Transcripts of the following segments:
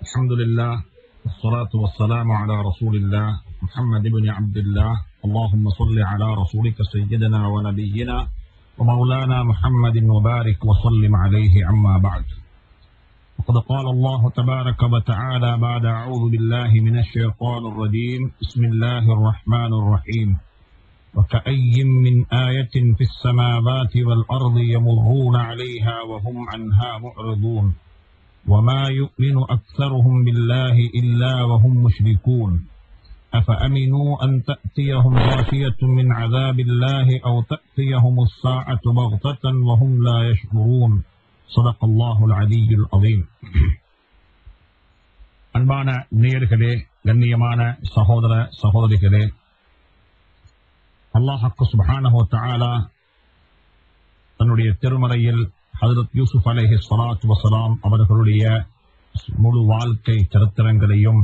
الحمد لله والصلاة والسلام على رسول الله محمد بن عبد الله اللهم صل على رسولك سيدنا ونبينا ومولانا محمد وبارك وسلم عليه عما بعد وقد قال الله تبارك وتعالى بعد أعوذ بالله من الشيطان الرجيم بسم الله الرحمن الرحيم وكأي من آية في السماوات والأرض يمرون عليها وهم عنها معرضون وما يؤمن أكثرهم بالله إلا وهم مشركون أفأمنوا أن تأتيهم غاشية من عذاب الله أو تأتيهم الساعة بغتة وهم لا يشعرون صدق الله العلي العظيم அன்பான நேயர்களே கண்ணியமான சகோதர சகோதரிகளே அல்லாஹக்கு சுபஹானஹு தஆலா தன்னுடைய திருமறையில் ஹஜரத் யூசுப் அலைஹி ஸலாத்து வஸலாம் அவர்களுடைய முழு வாழ்க்கை சரித்திரங்களையும்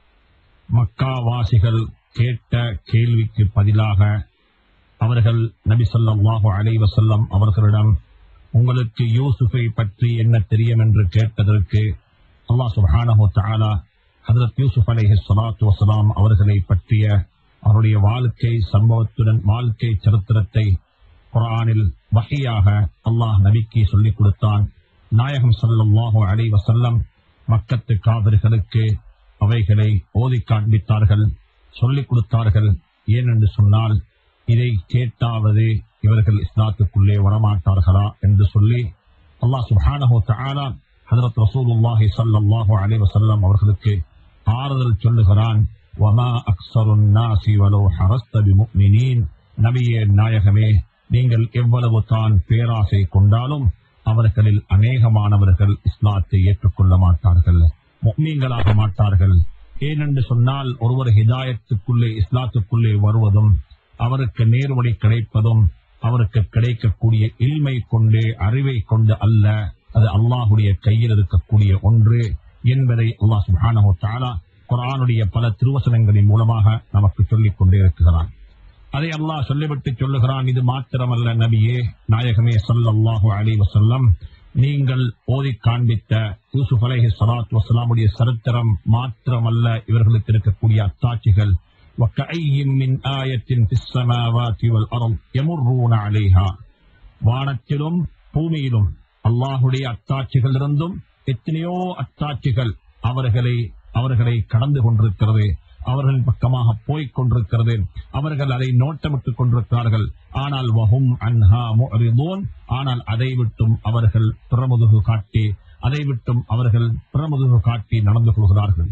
மக்கா வாசிகள் கேட்ட கேள்விக்கு பதிலாக அவர்கள் நபி ஸல்லல்லாஹு அலைஹி வஸல்லம் அவர்களிடம் உங்களுக்கு யூசுஃபை பற்றி என்ன தெரியும் என்று கேட்டதற்கு அல்லாஹ் சுப்ஹானஹு தஆலா ஹஜரத் யூசுப் அலைஹி ஸலாத்து வஸலாம் அவர்களை பற்றிய அவருடைய வாழ்க்கை சம்பவத்துடன் வாழ்க்கை சரித்திரத்தை குரானில் வகையாக அல்லாஹ் நபிக்கு சொல்லிக் கொடுத்தான் நாயகம் ஸல்லல்லாஹு அலைஹி வஸல்லம் மக்கத்து காவிர்களுக்கு அவைகளை ஓதி காண்பித்தார்கள் சொல்லிக் கொடுத்தார்கள் ஏனென்று சொன்னால் இதை கேட்டாவது இவர்கள் இஸ்லாத்துக்குள்ளே வரமாட்டார்களா என்று சொல்லி அல்லாஹ் சுப்ஹானஹு தஆலா ஹஜரத் ரசூலுல்லாஹி ஸல்லல்லாஹு அலைஹி வஸல்லம் அவர்களுக்கு ஆறுதல் சொல்லுகிறான் வமா அக்ஸருன் நாசி வலோ ஹரஸ்த பிமுஃமினீன் நபியே நாயகமே நீங்கள் எவ்வளவு தான் பேராசை கொண்டாலும் அவர்களில் அநேகமானவர்கள் இஸ்லாத்தை ஏற்றுக்கொள்ள மாட்டார்கள் முக்மீன்களாக மாட்டார்கள் ஏனென்று சொன்னால் ஒருவர் ஹிதாயத்துக்குள்ளே இஸ்லாத்துக்குள்ளே வருவதும் அவருக்கு நேர்வழி கிடைப்பதும் அவருக்கு கிடைக்கக்கூடிய இல்மை கொண்டு அறிவை கொண்டு அல்ல அது அல்லாஹுடைய கையில் இருக்கக்கூடிய ஒன்று என்பதை அல்லாஹ் சுப்ஹானஹு தஆலா குர்ஆனுடைய பல திருவசனங்களின் மூலமாக நமக்கு சொல்லிக் கொண்டே இருக்கிறான் அதை அல்லாஹ் சொல்லிவிட்டு சொல்லுகிறான் இது மாத்திரமல்ல நபியே நாயகமே ஸல்லல்லாஹு அலைஹி வஸல்லம் நீங்கள் ஓதி காண்பித்த யூசுப் அலைஹி ஸலாத்து வஸலாமுடைய சரித்திரம் மாத்திரமல்ல இவர்களுக்கு இருக்கக்கூடிய அத்தாட்சிகள் وكأي من آية في السماوات والأرض يمرون عليها வானத்திலும் பூமியிலும் அல்லாஹுடைய அத்தாட்சிகள் இருந்தும் எத்தனையோ அத்தாட்சிகள் அவர்களை அவர்களை கடந்து கொண்டிருக்கிறது அவர்களின் பக்கமாக போய்க் கொண்டிருக்கிறது அவர்கள் அதை நோட்டமிட்டுக் கொண்டிருக்கிறார்கள் ஆனால் வஹும் அன்ஹா முஅரிதூன் ஆனால் அதை விட்டும் அவர்கள் பிரமுதுகு காட்டி அதை விட்டும் அவர்கள் பிரமுதுகு காட்டி நடந்து கொள்கிறார்கள்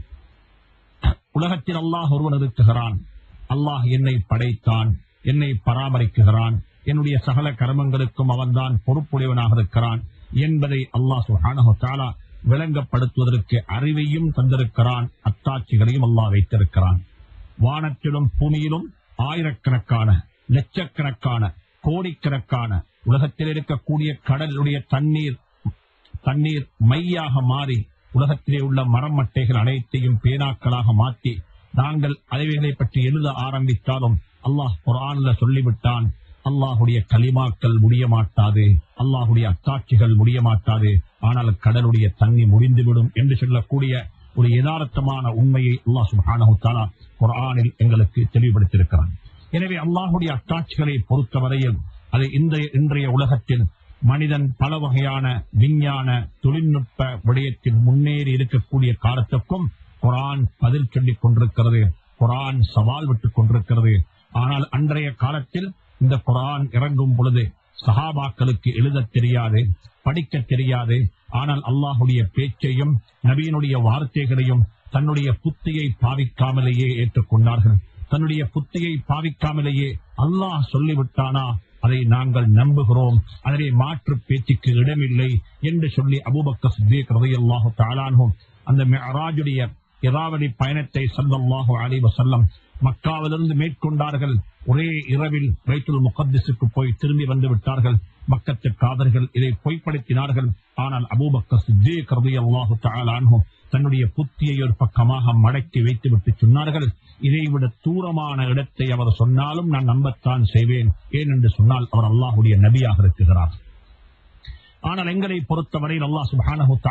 உலகத்தில் அல்லாஹ் ஒருவன் இருக்குகிறான் அல்லாஹ் என்னை படைத்தான் என்னை பராமரிக்குகிறான் என்னுடைய சகல கர்மங்களுக்கும் அவன்தான் பொறுப்புடையவனாக இருக்கிறான் என்பதை அல்லாஹ் சுஹானஹு தஆலா விளங்கப்படுத்துவதற்கு அறிவையும் தந்திருக்கிறான் அத்தாட்சிகளையும் அல்லாஹ் வைத்திருக்கிறான் வானத்திலும் பூமியிலும் ஆயிரக்கணக்கான லட்சக்கணக்கான கோடிக்கணக்கான உலகத்தில் இருக்கக்கூடிய கடலுடைய தண்ணீர் தண்ணீர் மையாக மாறி உலகத்திலே உள்ள மரம் மட்டைகள் அனைத்தையும் பேனாக்களாக மாற்றி நாங்கள் அதைகளை பற்றி எழுத ஆரம்பித்தாலும் அல்லாஹ் குரான்ல சொல்லிவிட்டான் அல்லாஹுடைய கலிமாக்கள் முடிய மாட்டாது அல்லாஹுடைய அத்தாட்சிகள் முடிய மாட்டாது ஆனால் கடலுடைய தண்ணி முடிந்துவிடும் என்று சொல்லக்கூடிய ஒரு யதார்த்தமான உண்மையை அல்லாஹ் சுப்ஹானஹு தஆலா குர்ஆனில் எங்களுக்கு தெளிவுபடுத்தியிருக்கிறான் எனவே அல்லாஹுடைய அத்தாட்சிகளை பொறுத்தவரையில் அது இந்த இன்றைய உலகத்தில் மனிதன் பல வகையான விஞ்ஞான தொழில்நுட்ப விடயத்தில் முன்னேறி இருக்கக்கூடிய காலத்துக்கும் குரான் பதில் சொல்லிக் கொண்டிருக்கிறது குரான் சவால் விட்டுக் கொண்டிருக்கிறது ஆனால் அன்றைய காலத்தில் இந்த குரான் இறங்கும் பொழுது சஹாபாக்களுக்கு எழுதத் தெரியாது படிக்க தெரியாது ஆனால் அல்லாஹுடைய பேச்சையும் நபியினுடைய வார்த்தைகளையும் தன்னுடைய புத்தியை பாவிக்காமலேயே ஏற்றுக்கொண்டார்கள் தன்னுடைய புத்தியை பாவிக்காமலேயே அல்லாஹ் சொல்லிவிட்டானா அதை நாங்கள் நம்புகிறோம் அதனை மாற்று பேச்சுக்கு இடமில்லை என்று சொல்லி அபூபக்கர் சித்திக் ரலியல்லாஹு தஆலாஹும் அந்த மிஅராஜுடைய இராவதி பயணத்தை ஸல்லல்லாஹு அலைஹி வஸல்லம் மக்காவிலிருந்து மேற்கொண்டார்கள் ஒரே இரவில் பைத்துல் முகத்திஸுக்கு போய் திரும்பி வந்து விட்டார்கள் மக்கத்து காதர்கள் இதை பொய்ப்படுத்தினார்கள் ஆனால் அபூபக்கர் சித்திக் ரலியல்லாஹு தஆலாஹும் தன்னுடைய புத்தியை ஒரு பக்கமாக மடக்கி வைத்துவிட்டு சொன்னார்கள் இதைவிட தூரமான இடத்தை அவர் சொன்னாலும் நான் நம்பத்தான் செய்வேன் ஏனென்று சொன்னால் அவர் அல்லாஹுடைய நபியாக இருக்கிறார் ஆனால் எங்களை பொறுத்தவரையில் அல்லாஹ் சுப்ஹானஹு தஆலா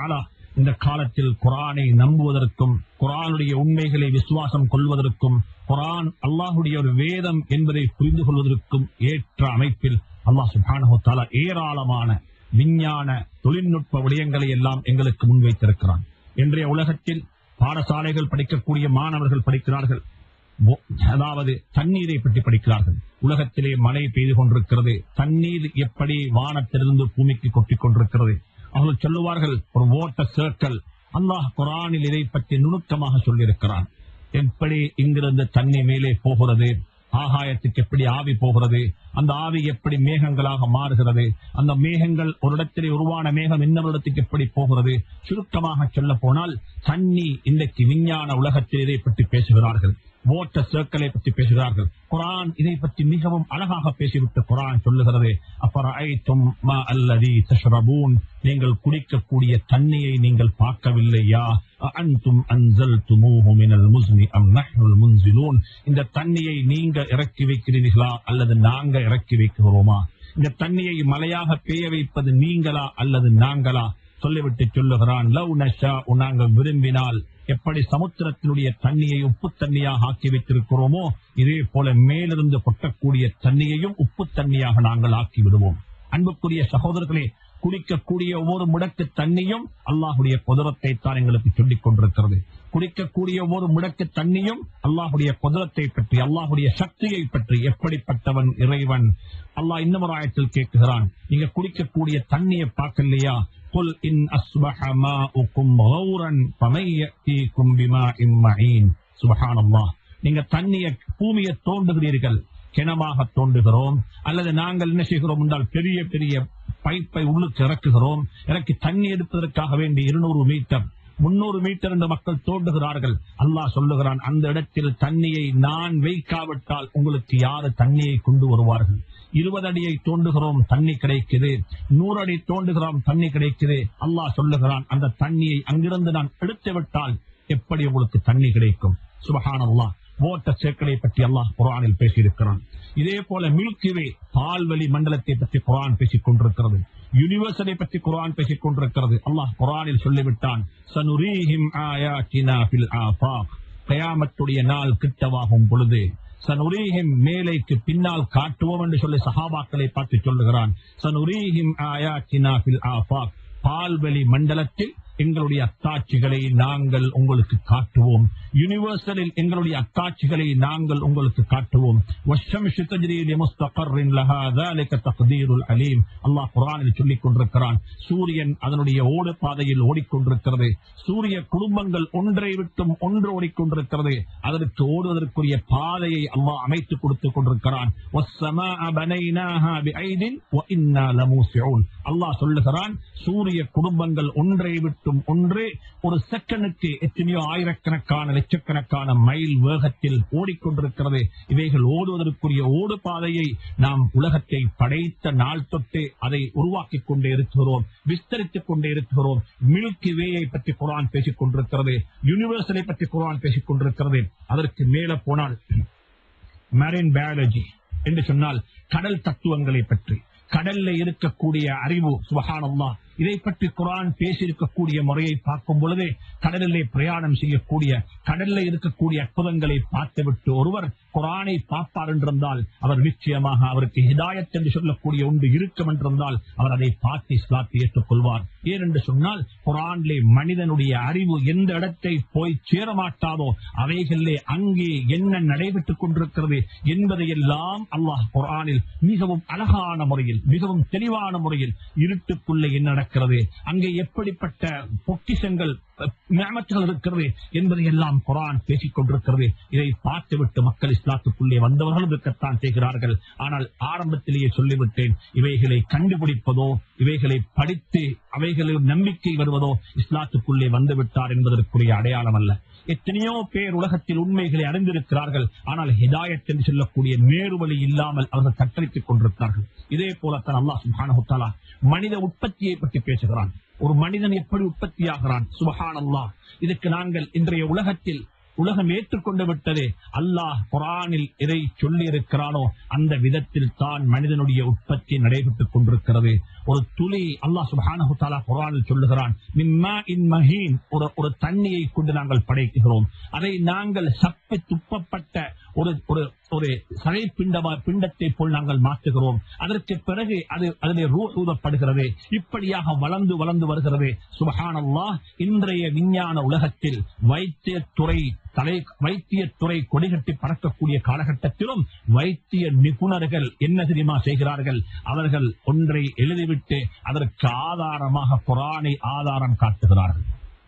இந்த காலத்தில் குரானை நம்புவதற்கும் குரானுடைய உண்மைகளை விசுவாசம் கொள்வதற்கும் குரான் அல்லாஹுடைய ஒரு வேதம் என்பதை புரிந்து கொள்வதற்கும் ஏற்ற அமைப்பில் அல்லாஹ் சுப்ஹானஹு வ தஆலா ஏராளமான விஞ்ஞான தொழில்நுட்ப விடயங்களை எல்லாம் எங்களுக்கு முன்வைத்திருக்கிறான் இன்றைய உலகத்தில் பாடசாலைகள் படிக்கக்கூடிய மாணவர்கள் படிக்கிறார்கள் ஒ- அதாவது தண்ணீரை பற்றி படிக்கிறார்கள் உலகத்திலே மழை பெய்து கொண்டிருக்கிறது தண்ணீர் எப்படி வானத்திலிருந்து பூமிக்கு கொட்டிக் கொண்டிருக்கிறது அவர்கள் சொல்லுவார்கள் ஒரு ஓட்ட சர்க்கிள் அல்லாஹ் குரானில் இதை பற்றி நுணுக்கமாக சொல்லியிருக்கிறான் எப்படி இங்கிருந்து தண்ணி மேலே போகிறது ஆகாயத்துக்கு எப்படி ஆவி போகிறது அந்த ஆவி எப்படி மேகங்களாக மாறுகிறது அந்த மேகங்கள் ஒரு இடத்திலே உருவான மேகம் இன்னொரு இடத்துக்கு எப்படி போகிறது சுருக்கமாக சொல்ல போனால் தண்ணி இன்றைக்கு விஞ்ஞான உலகத்தில் இதை பற்றி பேசுகிறார்கள் ஓட்ட சர்க்கிளை பற்றி பேசுகிறார்கள் குரான் இதை பற்றி மிகவும் அழகாக பேசிவிட்டு குரான் சொல்லுகிறது அப்புறம் அல்லதி தஷ்ரபூன் நீங்கள் குடிக்கக்கூடிய தண்ணியை நீங்கள் பார்க்கவில்லையா அன்தும் அன்சல் துமூஹு மினல் முஸ்னி அம் நஹ்னுல் முன்சிலூன் இந்த தண்ணியை நீங்க இறக்கி வைக்கிறீர்களா அல்லது நாங்க இறக்கி வைக்கிறோமா இந்த தண்ணியை மலையாக பெய்ய வைப்பது நீங்களா அல்லது நாங்களா சொல்லிவிட்டு சொல்லுகிறான் லவ் நஷா நாங்கள் விரும்பினால் எப்படி சமுத்திரத்தினுடைய தண்ணியை உப்பு தண்ணியாக ஆக்கி வைத்திருக்கிறோமோ இதே போல மேலிருந்து கொட்டக்கூடிய தண்ணியையும் உப்பு தண்ணியாக நாங்கள் ஆக்கி விடுவோம் அன்புக்குரிய சகோதரர்களே குடிக்கக்கூடிய ஒவ்வொரு முடக்கு தண்ணியும் அல்லாஹுடைய குதிரத்தை தான் எங்களுக்கு சொல்லிக் கொண்டிருக்கிறது குடிக்கக்கூடிய ஒவ்வொரு முடக்கு தண்ணியும் அல்லாஹுடைய குதிரத்தை பற்றி அல்லாஹுடைய சக்தியை பற்றி எப்படிப்பட்டவன் இறைவன் அல்லாஹ் இன்னும் ஒரு ஆயத்தில் கேட்கிறான் நீங்க குடிக்கக்கூடிய தண்ணியை பார்க்கலையா قل إن أصبح ماؤكم غورا فمن يأتيكم بماء معين سبحان الله நீங்க தண்ணிய பூமியை தோண்டுகிறீர்கள் கிணமாக தோண்டுகிறோம் அல்லது நாங்கள் என்ன செய்கிறோம் என்றால் பெரிய பெரிய பைப்பை உள்ளுக்கு இறக்குகிறோம் இறக்கி தண்ணி எடுப்பதற்காக வேண்டி இருநூறு மீட்டர் முன்னூறு மீட்டர் என்று மக்கள் தோண்டுகிறார்கள் அல்லாஹ் சொல்லுகிறான் அந்த இடத்தில் தண்ணியை நான் வைக்காவிட்டால் உங்களுக்கு யாரு தண்ணியை கொண்டு வருவார்கள் இருபது அடியை தோண்டுகிறோம் தண்ணி கிடைக்குது நூறு அடி தோண்டுகிறோம் தண்ணி கிடைக்குது அல்லாஹ் சொல்லுகிறான் அந்த தண்ணியை அங்கிருந்து நான் எடுத்து விட்டால் எப்படி உங்களுக்கு தண்ணி கிடைக்கும் சுபஹான் அல்லாஹ் ஓட்ட சேக்கலை பற்றி அல்லாஹ் குரானில் பேசியிருக்கிறான் இதே போல மில்கிவே பால்வெளி மண்டலத்தை பற்றி குரான் பேசிக் கொண்டிருக்கிறது யூனிவர்சலை பற்றி குரான் பேசிக் கொண்டிருக்கிறது அல்லாஹ் குரானில் சொல்லிவிட்டான் சனுரீஹிம் ஆயாத்தினா ஃபில் ஆஃபாக் கயாமத்துடைய நாள் கிட்டவாகும் பொழுது சனுரீஹிம் மேலைக்கு பின்னால் காட்டுவோம் என்று சொல்லி சஹாபாக்களை பார்த்து சொல்லுகிறான் சனுரீஹிம் ஆயாத்தினா ஃபில் ஆஃபாக் பால்வெளி மண்டலத்தில் எங்களுடைய அத்தாட்சிகளை நாங்கள் உங்களுக்கு காட்டுவோம் யூனிவர்சலில் எங்களுடைய அத்தாட்சிகளை நாங்கள் உங்களுக்கு காட்டுவோம் வஷ்ஷம்ஷு தஜ்ரி லிமுஸ்தகர்ரின் லஹா ذلك تقدير العليم அல்லாஹ் குர்ஆனில் சொல்லிக் கொண்டிருக்கிறான் சூரியன் அதனுடைய ஓடு பாதையில் ஓடிக்கொண்டிருக்கிறது சூரிய குடும்பங்கள் ஒன்றை விட்டும் ஒன்று ஓடிக்கொண்டிருக்கிறது அதற்கு ஓடுவதற்குரிய பாதையை அல்லாஹ் அமைத்து கொடுத்துக் கொண்டிருக்கிறான் وَالسَّمَاءَ بَنَيْنَاهَا بِأَيْدٍ وَإِنَّا لَمُوسِعُونَ அல்லாஹ் சொல்லுகிறான் சூரிய குடும்பங்கள் ஒன்றை விட்டும் ஒன்று ஒரு செகண்டுக்கு எத்தனையோ ஆயிரக்கணக்கான லட்சக்கணக்கான மைல் வேகத்தில் ஓடிக்கொண்டிருக்கிறது இவைகள் ஓடுவதற்குரிய ஓடு பாதையை நாம் உலகத்தை படைத்த நாள் தொட்டு அதை உருவாக்கிக் கொண்டே இருக்கிறோம் விஸ்தரித்துக் கொண்டே இருக்கிறோம் மில்கி வேயை பற்றி குரான் பேசிக் கொண்டிருக்கிறது யூனிவர்சலை பற்றி குரான் பேசிக் கொண்டிருக்கிறது அதற்கு மேல போனால் மரைன் பயாலஜி என்று சொன்னால் கடல் தத்துவங்களை பற்றி கடல்ல இருக்கக்கூடிய அறிவு சுபஹானல்லாஹ் இதை பற்றி குரான் பேசியிருக்கக்கூடிய முறையை பார்க்கும் பொழுது கடலிலே பிரயாணம் செய்யக்கூடிய கடல்ல இருக்கக்கூடிய அற்புதங்களை பார்த்துவிட்டு ஒருவர் குரானை பார்ப்பார் என்றிருந்தால் அவர் நிச்சயமாக அவருக்கு ஹிதாயத் என்று சொல்லக்கூடிய ஒன்று இருக்கும் என்றிருந்தால் அவர் அதை பார்த்து இஸ்லாத்தை ஏற்றுக்கொள்வார் ஏனென்று சொன்னால் குரானிலே மனிதனுடைய அறிவு எந்த இடத்தை போய் சேரமாட்டாதோ அவைகளிலே அங்கே என்ன நடைபெற்றுக் கொண்டிருக்கிறது என்பதையெல்லாம் அல்லாஹ் குரானில் மிகவும் அழகான முறையில் மிகவும் தெளிவான முறையில் இருட்டுக்குள்ளே என்ன நடக்கிறது அங்கே எப்படிப்பட்ட பொக்கிஷங்கள் நியமத்துகள் இருக்கிறது என்பதை எல்லாம் குரான் பேசிக் கொண்டிருக்கிறது இதை பார்த்துவிட்டு மக்கள் இஸ்லாத்துக்குள்ளே வந்தவர்களும் இருக்கத்தான் செய்கிறார்கள் ஆனால் ஆரம்பத்திலேயே சொல்லிவிட்டேன் இவைகளை கண்டுபிடிப்பதோ இவைகளை படித்து அவைகளில் நம்பிக்கை வருவதோ இஸ்லாத்துக்குள்ளே வந்துவிட்டார் என்பதற்குரிய அடையாளம் அல்ல எத்தனையோ பேர் உலகத்தில் உண்மைகளை அறிந்திருக்கிறார்கள் ஆனால் ஹிதாயத் என்று சொல்லக்கூடிய நேர்வழி இல்லாமல் அவர்கள் கற்றளித்துக் கொண்டிருக்கிறார்கள் இதே போலத்தான் அல்லாஹ் சுப்ஹானஹு தஆலா மனித உற்பத்தியை பற்றி பேசுகிறான் ஒரு மனிதன் எப்படி உற்பத்தியாகிறான் சுபஹான் அல்லாஹ் இதுக்கு நாங்கள் இன்றைய உலகத்தில் உலகம் ஏற்றுக்கொண்டு விட்டது அல்லாஹ் குரானில் எதை சொல்லி இருக்கிறானோ அந்த விதத்தில் தான் மனிதனுடைய உற்பத்தி நடைபெற்றுக் கொண்டிருக்கிறது ஒரு துளி அல்லாஹ் சுப்ஹானஹு தஆலா குர்ஆனில் சொல்லுகிறான் மிம்மா இன் மஹீன் ஒரு ஒரு தண்ணியை கொண்டு நாங்கள் படைக்கிறோம் அதை நாங்கள் சப்பை துப்பப்பட்ட ஒரு ஒரு ஒரு சரை பிண்டமா பிண்டத்தை போல் நாங்கள் மாற்றுகிறோம் அதற்கு பிறகு அது அதிலே ரூ ஊதப்படுகிறது இப்படியாக வளர்ந்து வளர்ந்து வருகிறது சுபஹானல்லாஹ் இன்றைய விஞ்ஞான உலகத்தில் வைத்தியத்துறை தலை வைத்தியத்துறை கொடிகட்டி பறக்கக்கூடிய காலகட்டத்திலும் வைத்திய நிபுணர்கள் என்ன தெரியுமா செய்கிறார்கள் அவர்கள் ஒன்றை எழுதிவிட்டு அதற்கு ஆதாரமாக குரானை ஆதாரம் காட்டுகிறார்கள்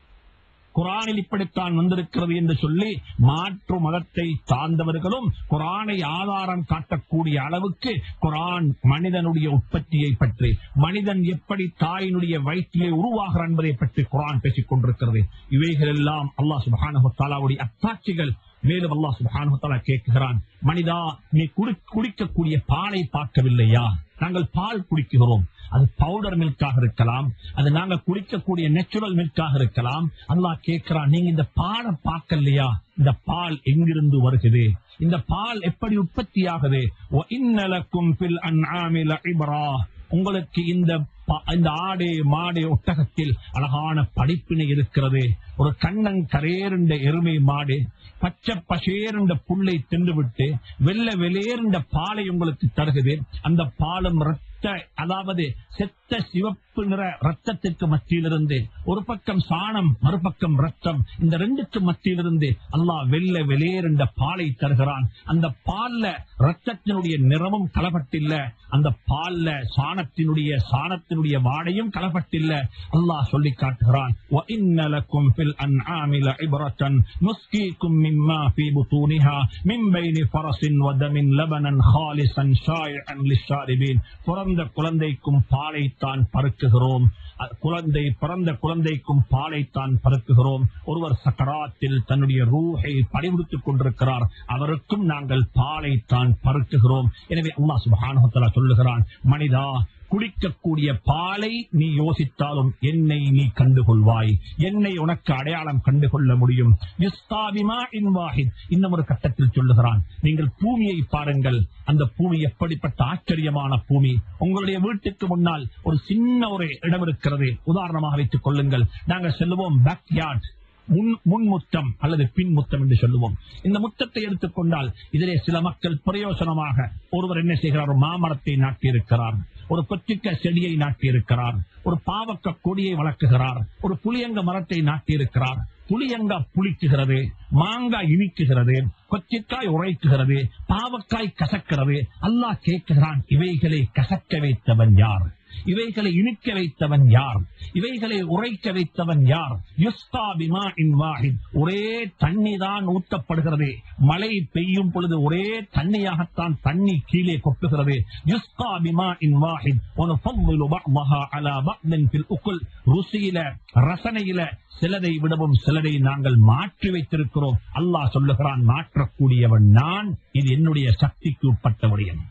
குரானில் இப்படித்தான் வந்திருக்கிறது என்று சொல்லி மாற்று மதத்தை சார்ந்தவர்களும் குரானை ஆதாரம் காட்டக்கூடிய அளவுக்கு குரான் மனிதனுடைய உற்பத்தியை பற்றி மனிதன் எப்படி தாயினுடைய வயிற்றிலே உருவாகிறான் என்பதை பற்றி குரான் பேசிக் கொண்டிருக்கிறது இவைகள் எல்லாம் அல்லாஹ் சுபஹானஹு தஆலாவுடைய அத்தாட்சிகள் மேலும் அல்லாஹ் சுபஹானஹு தஆலா கேட்கிறான் மனிதா நீ குடி- குடிக்கக்கூடிய பாலை பார்க்கவில்லையா நாங்கள் பால் குடிக்கிறோம் அது பவுடர் மில்காக இருக்கலாம் அது நாங்க குடிக்கக்கூடிய நேச்சுரல் மில்காக இருக்கலாம் அல்லாஹ் கேட்கிறான் நீங்க இந்த பாலை பார்க்கலையா இந்த பால் எங்கிருந்து வருகிறது இந்த பால் எப்படி உற்பத்தி ஆகுது இன்னலக்கும் பில் அன்ஆமில இப்ரா உங்களுக்கு இந்த ப- இந்த ஆடு மாடு ஒட்டகத்தில் அழகான படிப்பினை இருக்கிறது ஒரு கண்ணன் கரேருண்ட எருமை மாடு பச்சை பசேருண்ட புல்லை தின்றுவிட்டு வெள்ள வெளியேறுண்ட பாலை உங்களுக்கு தருகுது அந்த பாலும் ரத்த அதாவது செத்த சிவப்பு நிற ரத்தத்திற்கு மத்தியிலிருந்து ஒரு பக்கம் சாணம் மறுபக்கம் ரத்தம் இந்த ரெண்டுக்கு மத்தியிலிருந்து அல்லாஹ் வெள்ள வெளியேறுண்ட பாலை தருகிறான் அந்த பால்ல ரத்தத்தினுடைய நிறமும் கலப்பட்டில்ல அந்த பால்ல சாணத்தினுடைய சாணத்தினுடைய வாடையும் கலப்பட்டில்ல அல்லாஹ் சொல்லி காட்டுகிறான் وَإِنَّ لَكُمْ فِي الْأَنْعَامِ لَعِبْرَةً نُسْقِيكُم مِّمَّا فِي بُطُونِهَا مِن بَيْنِ فَرَسٍ وَدَمٍ لَبَنًا خَالِصًا شَائِعًا لِلشَّارِبِينَ பிறந்த குழந்தைக்கும் பாலைத்தான் பருக்குகிறோம் அ- குழந்தை பிறந்த குழந்தைக்கும் பாலைத்தான் பருக்குகிறோம் ஒருவர் சக்கராத்தில் தன்னுடைய ரூஹை பறிமுடித்துக் கொண்டிருக்கிறார் அவருக்கும் நாங்கள் பாலைத்தான் பருக்குகிறோம் எனவே அல்லாஹ் சுப்ஹானஹு வ தஆலா சொல்லுகிறான் மனிதா குடிக்கக்கூடிய பாலை நீ யோசித்தாலும் என்னை நீ கண்டுகொள்வாய் என்னை உனக்கு அடையாளம் கண்டுகொள்ள முடியும் யுஸ்தாபிமா இன் வாஹித் இன்னும் ஒரு கட்டத்தில் சொல்லுகிறான் நீங்கள் பூமியை பாருங்கள் அந்த பூமி எப்படிப்பட்ட ஆச்சரியமான பூமி உங்களுடைய வீட்டுக்கு முன்னால் ஒரு சின்ன ஒரு இடம் இருக்கிறது உதாரணமாக வைத்துக் கொள்ளுங்கள் நாங்கள் செல்லுவோம் பேக்யார்ட் முன் முன் முத்தம் அல்லது பின் முத்தம் என்று சொல்லுவோம் இந்த முத்தத்தை எடுத்துக்கொண்டால் இதிலே சில மக்கள் பிரயோசனமாக ஒருவர் என்ன செய்கிறார் ஒரு மாமரத்தை நாட்டியிருக்கிறார் ஒரு கொச்சிக்க செடியை நாட்டியிருக்கிறார் ஒரு பாவக்க கொடியை வளர்க்குகிறார் ஒரு புளியங்க மரத்தை நாட்டியிருக்கிறார் புளியங்கா புளிக்குகிறது மாங்காய் இனிக்குகிறது கொச்சிக்காய் உரைக்குகிறது பாவக்காய் கசக்கிறது அல்லாஹ் கேட்கிறான் இவைகளை கசக்க வைத்தவன் யார் இவைகளை இனிக்க வைத்தவன் யார் இவைகளை உரைக்க வைத்தவன் யார் யுஸ்தா பிமா இன் வாஹித் ஒரே தண்ணி தான் ஊத்தப்படுகிறது மழை பெய்யும் பொழுது ஒரே தண்ணியாகத்தான் தண்ணி கீழே கொட்டுகிறது யுஸ்தா பிமா இன் வாஹித் ونفضل بعضها على بعض في الأكل ருசியில ரசனையில சிலதை விடவும் சிலரை நாங்கள் மாற்றி வைத்திருக்கிறோம் அல்லாஹ் சொல்லுகிறான் மாற்றக்கூடியவன் நான் இது என்னுடைய சக்திக்கு உட்பட்ட விடயம்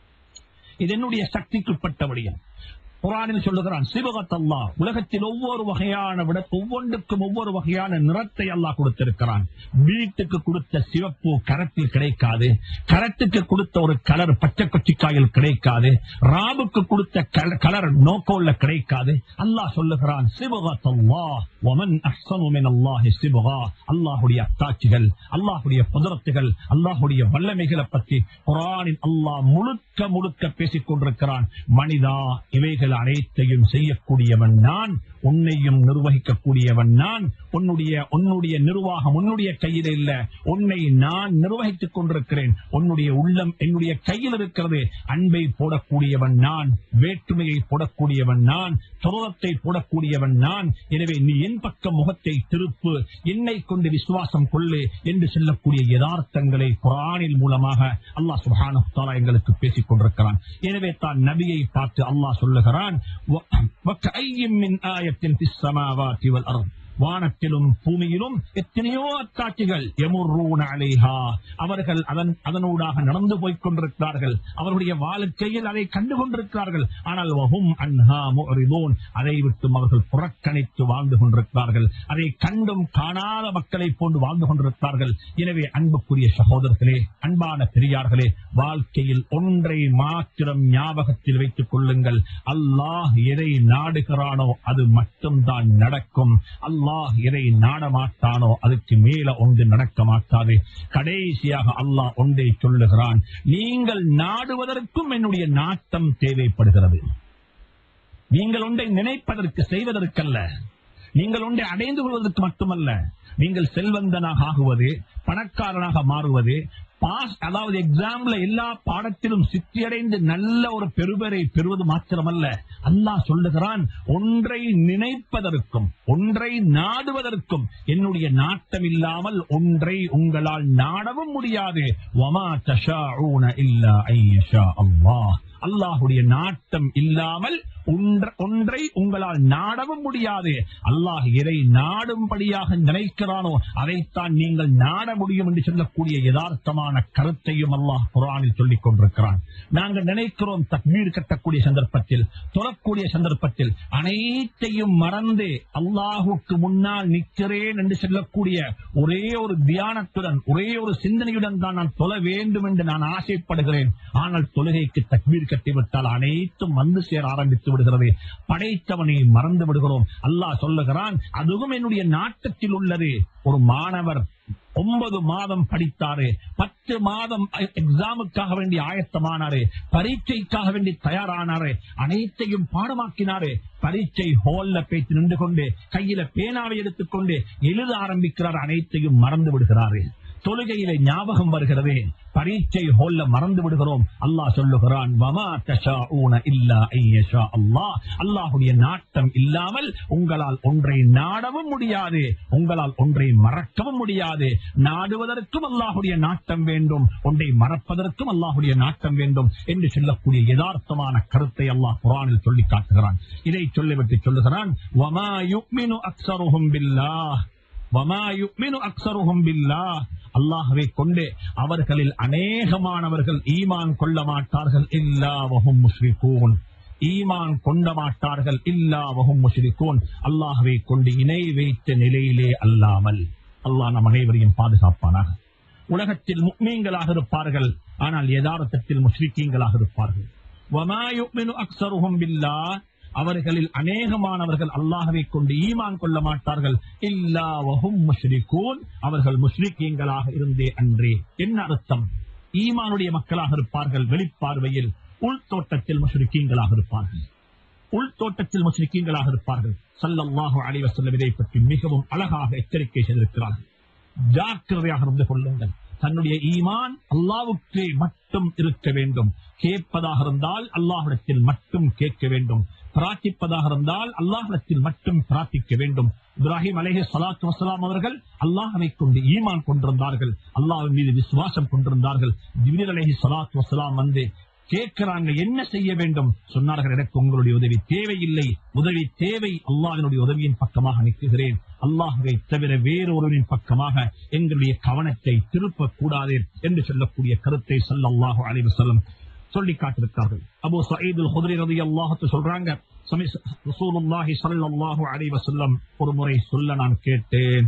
இது என்னுடைய சக்திக்கு உட்பட்ட விடயம் குரானில் சொல்லுகிறான் சிவகத் அல்லாஹ் உலகத்தில் ஒவ்வொரு வகையான விட ஒவ்வொன்றுக்கும் ஒவ்வொரு வகையான நிறத்தை அல்லாஹ் கொடுத்திருக்கிறான் வீட்டுக்கு கொடுத்த சிவப்பு கரத்தில் கிடைக்காது கரத்துக்கு கொடுத்த ஒரு கலர் பச்சை கொச்சிக்காயில் கிடைக்காது ராபுக்கு கொடுத்த கல- கலர் நோக்கோல்ல கிடைக்காது அல்லாஹ் சொல்லுகிறான் சிவகத் அல்லாஹ் ஒமன் அஹ்சனு மின் அல்லாஹி சிவகா அல்லாஹுடைய அத்தாட்சிகள் அல்லாஹுடைய புதரத்துகள் அல்லாஹுடைய வல்லமைகளை பற்றி குரானில் அல்லாஹ் முழுக்க முழுக்க பேசிக் கொண்டிருக்கிறான் மனிதா இவைகள் அனைத்தையும் செய்யக்கூடியவன் நான் உன்னையும் நிர்வகிக்கக்கூடியவன் நான் உன்னுடைய உன்னுடைய நிர்வாகம் உன்னுடைய கையில் இல்ல உன்னை நான் நிர்வகித்துக் கொண்டிருக்கிறேன் உன்னுடைய உள்ளம் என்னுடைய கையில் இருக்கிறது அன்பை போடக்கூடியவன் நான் வேற்றுமையை போடக்கூடியவன் நான் துரோகத்தை போடக்கூடியவன் நான் எனவே நீ என் பக்கம் முகத்தை திருப்பு என்னை கொண்டு விசுவாசம் கொள்ளு என்று சொல்லக்கூடிய யதார்த்தங்களை குரானில் மூலமாக அல்லாஹ் சுப்ஹானஹு வ தஆலா எங்களுக்கு பேசிக் கொண்டிருக்கிறான் எனவே தான் நபியை பார்த்து அல்லாஹ் சொல்லுகிறான் "வ- வக்கஅய்யிம் மின் ஆயத்தின் ஃபிஸ் ஸமாவாத்தி வல் அர்த்." வானத்திலும் பூமியிலும் எத்தனையோ அத்தாட்சிகள் எமுர்ரூன அலைஹா அவர்கள் அதன் அதனூடாக நடந்து போய்க் கொண்டிருக்கிறார்கள் அவருடைய வாழ்க்கையில் அதை கண்டு கொண்டிருக்கிறார்கள் ஆனால் வஹும் அன்ஹா முரிதூன் அதை விட்டும் அவர்கள் புறக்கணித்து வாழ்ந்து கொண்டிருக்கிறார்கள் அதை கண்டும் காணாத மக்களை போன்று வாழ்ந்து கொண்டிருக்கிறார்கள் எனவே அன்புக்குரிய சகோதரர்களே அன்பான பெரியார்களே வாழ்க்கையில் ஒன்றை மாத்திரம் ஞாபகத்தில் வைத்துக் கொள்ளுங்கள் அல்லாஹ் எதை நாடுகிறானோ அது மட்டும்தான் நடக்கும் அல்லாஹ் எதை நாடமாட்டானோ அதுக்கு மேல ஒன்று நடக்க மாட்டாது கடைசியாக அல்லாஹ் ஒன்றை சொல்லுகிறான் நீங்கள் நாடுவதற்கும் என்னுடைய நாட்டம் தேவைப்படுகிறது நீங்கள் ஒன்றை நினைப்பதற்கு செய்வதற்கல்ல நீங்கள் ஒன்றை அடைந்து கொள்வதற்கு மட்டுமல்ல நீங்கள் செல்வந்தனாக ஆகுவது பணக்காரனாக மாறுவது பாஸ் அதாவது எக்ஸாம்ல எல்லா பாடத்திலும் சித்தியடைந்து நல்ல ஒரு பெருபரை பெறுவது மாத்திரமல்ல அல்லாஹ் சொல்லுகிறான் ஒன்றை நினைப்பதற்கும் ஒன்றை நாடுவதற்கும் என்னுடைய நாட்டம் இல்லாமல் ஒன்றை உங்களால் நாடவும் முடியாது வமா தஷாஊன இல்லா ஐயஷா அல்லாஹ் அல்லாஹுடைய நாட்டம் இல்லாமல் ஒன்ற- ஒன்றை உங்களால் நாடவும் முடியாது அல்லாஹ் எதை நாடும்படியாக நினைக்கிறானோ அதைத்தான் நீங்கள் நாட முடியும் என்று சொல்லக்கூடிய யதார்த்தமான கருத்தையும் அல்லாஹ் குரானில் சொல்லிக் கொண்டிருக்கிறான் நாங்கள் நினைக்கிறோம் தக்மீர் கட்டக்கூடிய சந்தர்ப்பத்தில் தொழக்கூடிய சந்தர்ப்பத்தில் அனைத்தையும் மறந்து அல்லாஹுக்கு முன்னால் நிற்கிறேன் என்று சொல்லக்கூடிய ஒரே ஒரு தியானத்துடன் ஒரே ஒரு சிந்தனையுடன் தான் நான் தொழ வேண்டும் என்று நான் ஆசைப்படுகிறேன் ஆனால் தொழுகைக்கு தக்மீர் கட்டிவிட்டால் அனைத்தும் வந்து சேர ஆரம்பித்து விடுகிறது படைத்தவனை மறந்து விடுகிறோம் அல்லாஹ் சொல்லுகிறான் அதுவும் என்னுடைய நாட்டத்தில் உள்ளது ஒரு மாணவர் ஒன்பது மாதம் படித்தாரு பத்து மாதம் எக்ஸாமுக்காக வேண்டி ஆயத்தமானாரு பரீட்சைக்காக வேண்டி தயாரானாரு அனைத்தையும் பாடமாக்கினாரு பரீட்சை ஹோல்ல பேச்சு நின்று கொண்டு கையில பேனாவை எடுத்துக்கொண்டு எழுத ஆரம்பிக்கிறார் அனைத்தையும் மறந்து விடுகிறாரு தொழுகையில ஞாபகம் வருகிறதே பரீட்சை ஹோல்ல மறந்து விடுகிறோம் அல்லாஹ் சொல்லுகிறான் வமா தஷாஊன இல்லா ஐயஷா அல்லாஹ் அல்லாஹுடைய நாட்டம் இல்லாமல் உங்களால் ஒன்றை நாடவும் முடியாது உங்களால் ஒன்றை மறக்கவும் முடியாது நாடுவதற்கும் அல்லாஹுடைய நாட்டம் வேண்டும் ஒன்றை மறப்பதற்கும் அல்லாஹுடைய நாட்டம் வேண்டும் என்று சொல்லக்கூடிய யதார்த்தமான கருத்தை அல்லாஹ் குரானில் சொல்லி காட்டுகிறான் இதை சொல்லிவிட்டு சொல்லுகிறான் வமா யுக்மினு அக்ஸருஹும் பில்லாஹ் வமா யுக்மினு அக்ஸருஹும் பில்லாஹ் அல்லாஹ்வை கொண்டு அவர்களில் அநேகமானவர்கள் ஈமான் கொள்ள மாட்டார்கள் இல்லா வஹும் முஸ்ரிகூன் ஈமான் கொண்ட மாட்டார்கள் இல்லா வஹும் முஸ்ரிகூன் அல்லாஹ்வை கொண்டு இணை வைத்த நிலையிலே அல்லாமல் அல்லாஹ் நம் அனைவரையும் பாதுகாப்பானாக உலகத்தில் முக்மீன்களாக இருப்பார்கள் ஆனால் யதார்த்தத்தில் முஸ்லிக்கீன்களாக இருப்பார்கள் வமா யுக்மினு அக்ஸருஹும் பில்லாஹ் அவர்களில் அநேகமானவர்கள் அல்லாஹ்வை கொண்டு ஈமான் கொள்ள மாட்டார்கள் இல்லா வஹும் முஷ்ரிகூன் அவர்கள் முஷ்ரிக்கீன்களாக இருந்தே அன்றே என்ன அர்த்தம் ஈமானுடைய மக்களாக இருப்பார்கள் வெளிப்பார்வையில் உள்தோட்டத்தில் முஷ்ரிக்கீன்களாக இருப்பார்கள் உள்தோட்டத்தில் முஸ்லிக்கீன்களாக இருப்பார்கள் சல்லல்லாஹு அலைஹி வஸல்லம் இதை பற்றி மிகவும் அழகாக எச்சரிக்கை செய்திருக்கிறார்கள் ஜாக்கிரதையாக இருந்து கொள்ளுங்கள் தன்னுடைய ஈமான் அல்லாவுக்கே மட்டும் இருக்க வேண்டும் கேட்பதாக இருந்தால் அல்லாஹிடத்தில் மட்டும் கேட்க வேண்டும் பிரார்த்திப்பதாக இருந்தால் அல்லாஹிடத்தில் மட்டும் பிரார்த்திக்க வேண்டும் இப்ராஹிம் அலேஹி சலாத்து வசலாம் அவர்கள் அல்லாஹவை கொண்டு ஈமான் கொண்டிருந்தார்கள் அல்லாஹ்வின் மீது விசுவாசம் கொண்டிருந்தார்கள் ஜிபிரில் அலேஹி சலாத்து வசலாம் வந்து கேட்கிறாங்க என்ன செய்ய வேண்டும் சொன்னார்கள் எனக்கு உங்களுடைய உதவி தேவையில்லை உதவி தேவை அல்லாஹினுடைய உதவியின் பக்கமாக நிற்கிறேன் அல்லாஹுவை தவிர வேறொருவரின் பக்கமாக எங்களுடைய கவனத்தை திருப்பக் கூடாது என்று சொல்லக்கூடிய கருத்தை சல்லல்லாஹு அலைஹி வஸல்லம் சொல்லி காட்டிருக்கார்கள் அபூ சயீதுல் ஹுத்ரி ரலியல்லாஹு சொல்றாங்க சமி- ரசூலுல்லாஹி ஸல்லல்லாஹு அலைஹி வஸல்லம் ஒரு முறை சொல்ல நான் கேட்டேன்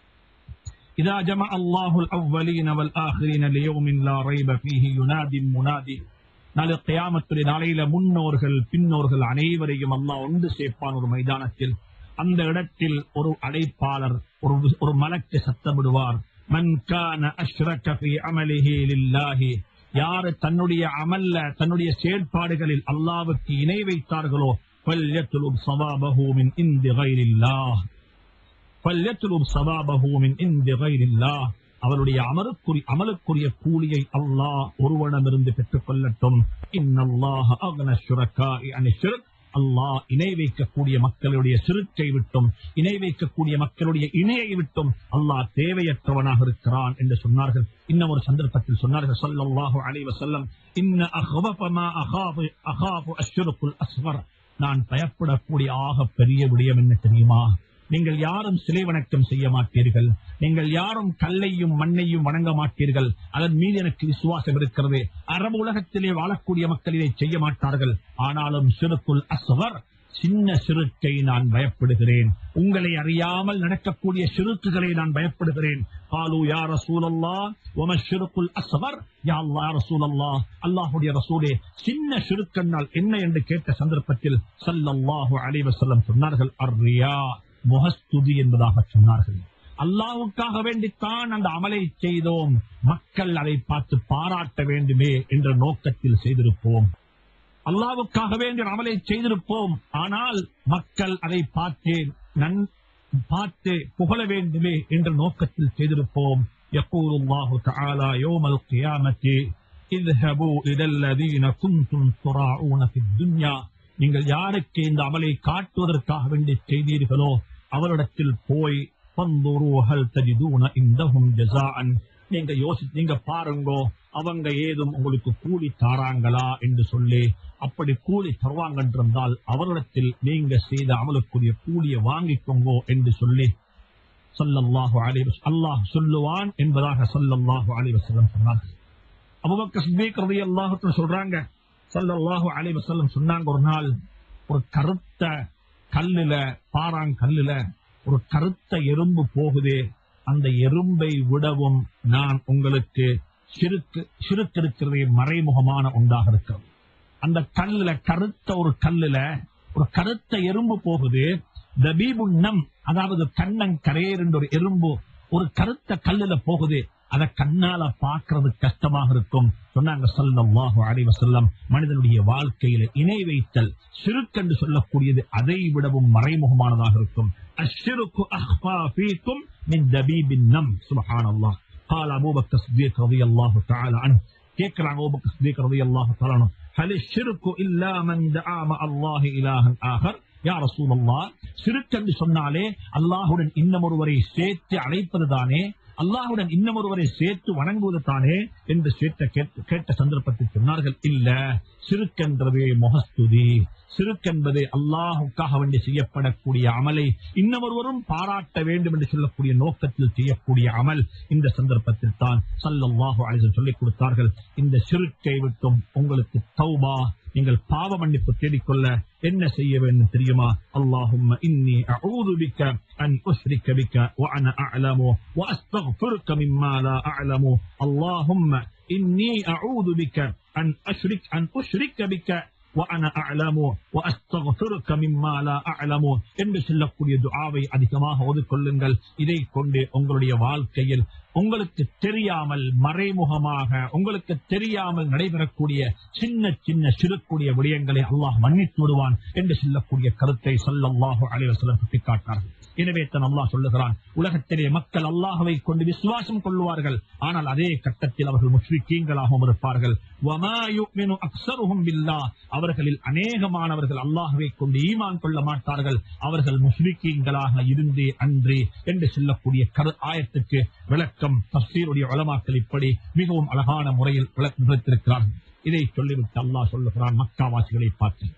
إذا جمع الله الأولين والآخرين ليوم لا ريب فيه ينادي المنادي நாளை கியாமத்துடைய நாளையில முன்னோர்கள் பின்னோர்கள் அனைவரையும் அல்லாஹ் ஒன்று சேர்ப்பான் ஒரு மைதானத்தில் அந்த இடத்தில் ஒரு அழைப்பாளர் ஒரு ஒரு மலக்கு சத்தமிடுவார் மன் கான அஷ்ரக ஃபீ அமலிஹி லில்லாஹி யார் தன்னுடைய அமல்ல தன்னுடைய செயற்பாடுகளில் அல்லாஹ்வுக்கு இணை வைத்தார்களோ ஃபல்யத்லுப் ஸவாபஹு மின் இன்தி கைரில்லாஹ் فَلْيَطْلُبْ صَوَابَهُ مِنْ عِنْدِ غَيْرِ اللَّهِ அவருடைய அமலுக்குரிய அமலுக்குரிய கூலியை அல்லாஹ் ஒருவனிடமிருந்து பெற்றுக் கொள்ளட்டும் இன்னல்லாஹ அக்ன ஷுரக்காஇ அனி ஷிர்க் அல்லாஹ் இணை வைக்கக்கூடிய மக்களுடைய சிறுக்கை விட்டும் இணை வைக்கக்கூடிய மக்களுடைய இணையை விட்டும் அல்லாஹ் தேவையற்றவனாக இருக்கிறான் என்று சொன்னார்கள் இன்னும் ஒரு சந்தர்ப்பத்தில் சொன்னார்கள் ஸல்லல்லாஹு அலைஹி வஸல்லம் இன்ன அஹ்வஃப மா அகாஃபு அகாஃபு அஷ்ருக்குல் அஸ்கர் நான் பயப்படக்கூடிய ஆக பெரிய விடயம் என்ன தெரியுமா நீங்கள் யாரும் சிலை வணக்கம் செய்ய மாட்டீர்கள் நீங்கள் யாரும் கல்லையும் மண்ணையும் வணங்க மாட்டீர்கள் அதன் மீது எனக்கு விசுவாசம் இருக்கிறது அரபு உலகத்திலே வாழக்கூடிய மக்கள் இதை செய்ய மாட்டார்கள் ஆனாலும் சிறுக்குள் அஸ்வர் சின்ன சிறுக்கை நான் பயப்படுகிறேன் உங்களை அறியாமல் நடக்கக்கூடிய சிறுக்குகளை நான் பயப்படுகிறேன் காலு யா ரசூலல்லா உம ஷிருக்குல் அஸ்வர் யா அல்லா ரசூலல்லா அல்லாஹுடைய ரசூலே சின்ன சிறுக்கண்ணால் என்ன என்று கேட்ட சந்தர்ப்பத்தில் ஸல்லல்லாஹு அலைஹி வஸல்லம் சொன்னார்கள் அர்ரியா முகஸ்துதி என்பதாக சொன்னார்கள் அல்லாஹ்வுக்காக வேண்டித்தான் அந்த அமலை செய்தோம் மக்கள் அதை பார்த்து பாராட்ட வேண்டுமே என்ற நோக்கத்தில் செய்திருப்போம் அல்லாவுக்காக வேண்டிய ஒரு அமலை செய்திருப்போம் ஆனால் மக்கள் அதை பார்த்து நன் பார்த்து புகழ வேண்டுமே என்ற நோக்கத்தில் செய்திருப்போம் يقول الله تعالى يوم القيامة اذهبوا إلى الذين كنتم تراعون في الدنيا நீங்கள் யாருக்கு இந்த அமலை காட்டுவதற்காக வேண்டி செய்தீர்களோ அவரிடத்தில் போய் பந்துரு ஹல் தஜிதூன இந்தஹும் ஜஸாஅன் நீங்க யோசி நீங்க பாருங்கோ அவங்க ஏதும் உங்களுக்கு கூலி தாராங்களா என்று சொல்லி அப்படி கூலி தருவாங்க என்றிருந்தால் அவரிடத்தில் நீங்க செய்த அமலுக்குரிய கூலியை வாங்கிக்கோங்கோ என்று சொல்லி சொல்லல்லாஹு அலைஹி வஸல்லம் அல்லாஹ் சொல்லுவான் என்பதாக சொல்லல்லாஹு அலைஹி வஸல்லம் சொன்னார்கள் அபூபக்கர் சித்திக் ரலியல்லாஹு அன்ஹு சொல்றாங்க ஸல்லல்லாஹு அலைஹி வஸல்லம் சொன்னாங்க ஒரு நாள் ஒரு கருத்த கல்லுல பாறாங்கல்லுல ஒரு கருத்த எறும்பு போகுதே அந்த எறும்பை விடவும் நான் உங்களுக்கு சிறுக்கு சிறுக்கு இருக்கிறதே மறைமுகமான ஒன்றாக இருக்கிறது அந்த கல்லுல கருத்த ஒரு கல்லுல ஒரு கருத்த எறும்பு போகுது தபீபுன்னம் அதாவது கண்ணங்கரேர் என்ற ஒரு எறும்பு ஒரு கருத்த கல்லுல போகுது அத கண்ணால பாக்குறது கஷ்டமாக இருக்கும் சொன்னாங்க ஸல்லல்லாஹு அலைஹி வஸல்லம் மனிதனுடைய வாழ்க்கையில இணை வைத்தல் சிறுக்கென்று சொல்லக்கூடியது அதை விடவும் மறைமுகமானதாக இருக்கும் அஷ்ஷிருக்கு அஹ்ஃபா ஃபீக்கும் மின் தபீபின் நம் சுப்ஹானல்லாஹ் قال ابو بكر الصديق رضي الله تعالى عنه கேட்கிறாங்க அபூ பக்கர் சித்திக் ரலியல்லாஹு தஆலா அன்ஹு ஹல் ஷிர்கு இல்லா மன் தஆ ம அல்லாஹ் இலாஹன் ஆகர் யா ரசூலல்லாஹ் ஷிர்க் என்று சொன்னாலே அல்லாஹ்வுடன் இன்னும் ஒருவரை சேர்த்து அழைப்பதுதானே அல்லாஹ்வுடன் இன்னும் ஒருவரை சேர்த்து வணங்குவது தானே என்று சேர்த்த கேட்ட- கேட்ட சந்தர்ப்பத்தில் சொன்னார்கள் இல்ல சிறுக்கென்றதே முகஸ்துதி சிறுக்கென்பது அல்லாஹுக்காக வேண்டி செய்யப்படக்கூடிய அமலை இன்னொருவரும் பாராட்ட வேண்டும் என்று சொல்லக்கூடிய நோக்கத்தில் செய்யக்கூடிய அமல் இந்த சந்தர்ப்பத்தில் தான் சல்லல்லாஹு அலைஹி வஸல்லம் சொல்லிக் கொடுத்தார்கள் இந்த சிறுக்கை விட்டும் உங்களுக்கு தௌபா நீங்கள் பாவ மன்னிப்பு தேடிக்கொள்ள என்ன செய்ய வேண்டும் தெரியுமா அல்லாஹும்ம இன்னி அஊது பிக்க அன் உஷ்ரிக்க பிக்க وأنا أعلم وأستغفرك مما لا أعلم اللهم إني أعوذ بك أن أشرك أن أشرك بك وأنا أعلم وأستغفرك مما لا أعلم என்று சொல்லக்கூடிய துஆவை அதிகமாக ஓதிக்கொள்ளுங்கள் இதை கொண்டு உங்களுடைய வாழ்க்கையில் உங்களுக்கு தெரியாமல் மறைமுகமாக உங்களுக்கு தெரியாமல் நடைபெறக்கூடிய சின்ன சின்ன சிறுக்கூடிய விடயங்களை அல்லாஹ் மன்னித்து விடுவான் என்று சொல்லக்கூடிய கருத்தை ஸல்லல்லாஹு அலைஹி வஸல்லம் சுட்டிக்காட்டினார்கள் எனவே தான் அல்லாஹ் சொல்லுகிறான் உலகத்திலே மக்கள் அல்லாஹ்வை கொண்டு விசுவாசம் கொள்வார்கள் ஆனால் அதே கட்டத்தில் அவர்கள் முஷ்ரிக்கீங்களாகவும் இருப்பார்கள் வமா யுமினு அக்ஸருஹும் பில்லாஹ் அவர்களில் அநேகமானவர்கள் அல்லாஹ்வை கொண்டு ஈமான் கொள்ள மாட்டார்கள் அவர்கள் முஷ்ரிக்கீங்களாக இருந்தே அன்றே என்று சொல்லக்கூடிய கரு ஆயத்துக்கு விளக்கம் தஃசீருடைய உலமாக்கள் இப்படி மிகவும் அழகான முறையில் விளக்கம் விளத்திருக்கிறார்கள் இதை சொல்லிவிட்டு அல்லாஹ் சொல்லுகிறான் மக்காவாசிகளை பார்த்து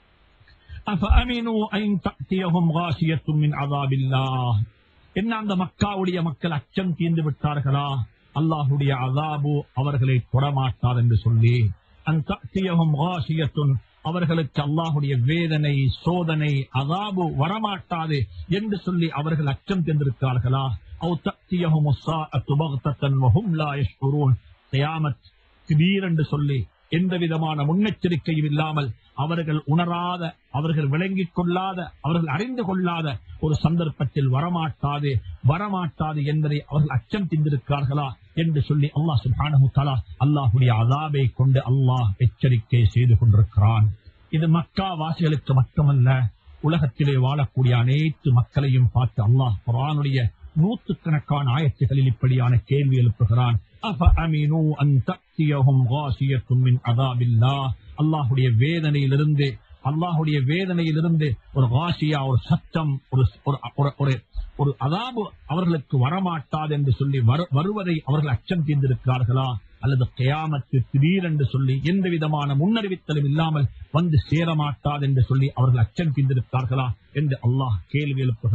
أفأمنوا أن تأتيهم غاشية من عذاب الله என்ன அந்த மக்காவுடைய மக்கள் அச்சம் தீர்ந்து விட்டார்களா அல்லாஹுடைய அதாபு அவர்களை தொடமாட்டார் என்று சொல்லி அந்த காசியத்துன் அவர்களுக்கு அல்லாஹுடைய வேதனை சோதனை அதாபு வரமாட்டாது என்று சொல்லி அவர்கள் அச்சம் தந்திருக்கிறார்களா أو تأتيهم الساعة بغتة وهم لا يشعرون கியாமத் திடீரென்று சொல்லி எந்த விதமான முன்னெச்சரிக்கையும் இல்லாமல் அவர்கள் உணராத அவர்கள் விளங்கிக் கொள்ளாத அவர்கள் அறிந்து கொள்ளாத ஒரு சந்தர்ப்பத்தில் வரமாட்டாது வரமாட்டாது என்பதை அவர்கள் அச்சம் திந்திருக்கிறார்களா என்று சொல்லி அல்லாஹ் சுப்ஹானஹு தஆலா அல்லாஹ்வுடைய அதாபை கொண்டு அல்லாஹ் எச்சரிக்கை செய்து கொண்டிருக்கிறான் இது மக்கா வாசிகளுக்கு மட்டுமல்ல உலகத்திலே வாழக்கூடிய அனைத்து மக்களையும் பார்த்து அல்லாஹ் குர்ஆனுடைய நூற்றுக்கணக்கான ஆயத்துகளில் இப்படியான கேள்வி எழுப்புகிறான் أَفَأَمِنُوا أَن تَأْتِيَهُمْ غَاشِيَةٌ مِّنْ عَذَابِ اللَّهِ அல்லாஹ்வுடைய வேதனையிலிருந்து அல்லாஹ்வுடைய வேதனையிலிருந்து ஒரு காசியா ஒரு சத்தம் ஒரு ஒரு ஒரு- ஒரு ஒரு அதாபு அவர்களுக்கு வரமாட்டாது என்று சொல்லி வரு- வருவதை அவர்கள் அச்சம் தீர்ந்திருக்கிறார்களா அல்லது கியாமத்து திடீரென்று சொல்லி எந்த விதமான முன்னறிவித்தலும் இல்லாமல் வந்து சேரமாட்டாது என்று சொல்லி அவர்கள் அச்சம் தீர்ந்திருக்கிறார்களா என்று அல்லாஹ் கேள்வி எழுப்புகிறான்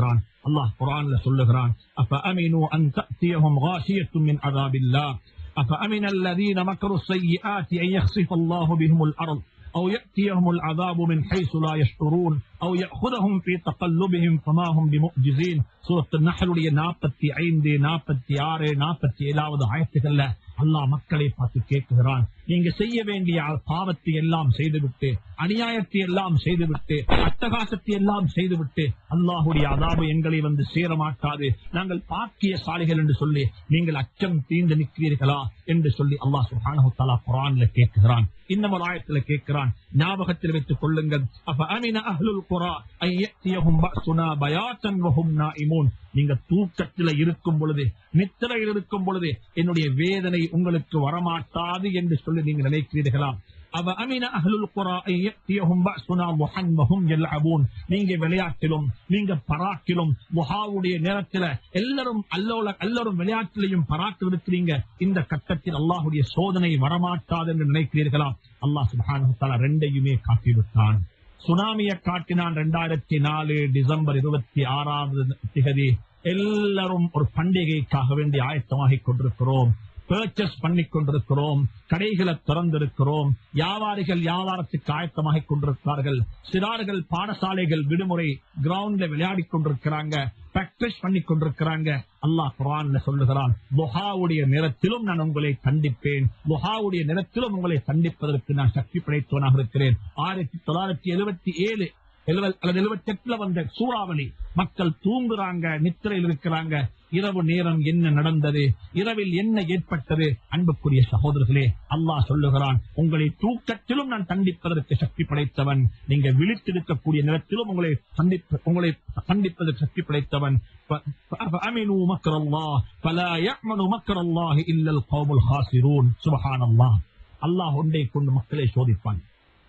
அல்லாஹ் குரான்ல சொல்லுகிறான் அப்ப அமினு அன் தأتيهم غاشية من عذاب الله أفأمن الذين مكروا السيئات أن يخسف الله بهم الأرض أو يأتيهم العذاب من حيث لا يشعرون أو يأخذهم في تقلبهم فما هم بمؤجزين سورة النحل உடைய நாற்பத்தி ஐந்து நாற்பத்தி ஆறு நாற்பத்தி ஏழாவது ஆயத்துகள்ல அல்லாஹ் மக்களை பார்த்து கேட்கிறான் நீங்க செய்ய வேண்டிய பாவத்தை எல்லாம் செய்துவிட்டு அநியாயத்தை எல்லாம் செய்துவிட்டு அட்டகாசத்தை எல்லாம் செய்துவிட்டு அல்லாஹுடைய அதாபு எங்களை வந்து சேர மாட்டாது நாங்கள் பாக்கியசாலிகள் என்று சொல்லி நீங்கள் அச்சம் தீர்ந்து நிற்கிறீர்களா என்று சொல்லி அல்லாஹ் சுஹானஹு தஆலா குர்ஆன்ல கேட்கிறான் இன்னும் ஒரு ஆயத்துல கேட்கிறான் ஞாபகத்தில் வைத்துக் கொள்ளுங்கள் அப்ப அமின அஹ்லுல் குரா ஐ யத்தியஹும் பஅசுனா பயாத்தன் வஹும் நாயிமூன் நீங்க தூக்கத்தில் இருக்கும் பொழுது நித்திரையில் இருக்கும் பொழுது என்னுடைய வேதனை உங்களுக்கு வரமாட்டாது என்று சொல்லி நீங்க நினைக்கிறீர்களா அவ அமின அஹ்லுல் குரா ஐ யத்தியஹும் பஅசுனா வஹன் வஹும் யல்அபூன் நீங்க விளையாட்டிலும் நீங்க பராக்கிலும் முஹாவுடைய நேரத்துல எல்லாரும் அல்லோல எல்லாரும் விளையாட்டிலையும் பராக்கு இருக்கிறீங்க இந்த கட்டத்தில் அல்லாஹுடைய சோதனை வரமாட்டாது என்று நினைக்கிறீர்களா அல்லாஹ் சுப்ஹானஹு வ தஆலா ரெண்டையுமே காட்டிவிட்டான் சுனாமியை காட்டினான் ரெண்டாயிரத்தி நாலு டிசம்பர் இருபத்தி ஆறாவது திகதி எல்லாரும் ஒரு பண்டிகைக்காக வேண்டி ஆயத்தமாகிக் கொண்டிருக்கிறோம் பர்ச்சேஸ் பண்ணிக் கொண்டிருக்கிறோம் கடைகளை திறந்திருக்கிறோம் வியாபாரிகள் வியாபாரத்துக்கு ஆயத்தமாகிக் கொண்டிருக்கிறார்கள் சிறார்கள் பாடசாலைகள் விடுமுறை கிரவுண்ட்ல விளையாடிக் கொண்டிருக்கிறாங்க பிராக்டிஸ் பண்ணிக் கொண்டிருக்கிறாங்க அல்லாஹ் குரான்ல சொல்லுகிறான் புகாவுடைய நிறத்திலும் நான் உங்களை கண்டிப்பேன் புகாவுடைய நிறத்திலும் உங்களை கண்டிப்பதற்கு நான் சக்தி படைத்தவனாக இருக்கிறேன் ஆயிரத்தி தொள்ளாயிரத்தி எழுபத்தி ஏழு எழுவ- அல்லது எழுபத்தி எட்டுல வந்த சூறாவளி மக்கள் தூங்குறாங்க நித்திரையில் இருக்கிறாங்க இரவு நேரம் என்ன நடந்தது இரவில் என்ன ஏற்பட்டது அன்புக்குரிய சகோதரர்களே அல்லாஹ் சொல்லுகிறான் உங்களை தூக்கத்திலும் நான் தண்டிப்பதற்கு சக்தி படைத்தவன் நீங்க விழித்திருக்கக்கூடிய நேரத்திலும் உங்களை சந்திப்ப உங்களை சந்திப்பதற்கு சக்தி படைத்தவன் فَ- فَأَمِنُوا مَكْرَ اللَّهِ فَلَا يَأْمَنُ مَكْرَ اللَّهِ إِلَّا الْقَوْمُ الْخَاسِرُونَ سبحان الله அல்லாஹ் ஒன்றை கொண்டு மக்களை சோதிப்பான்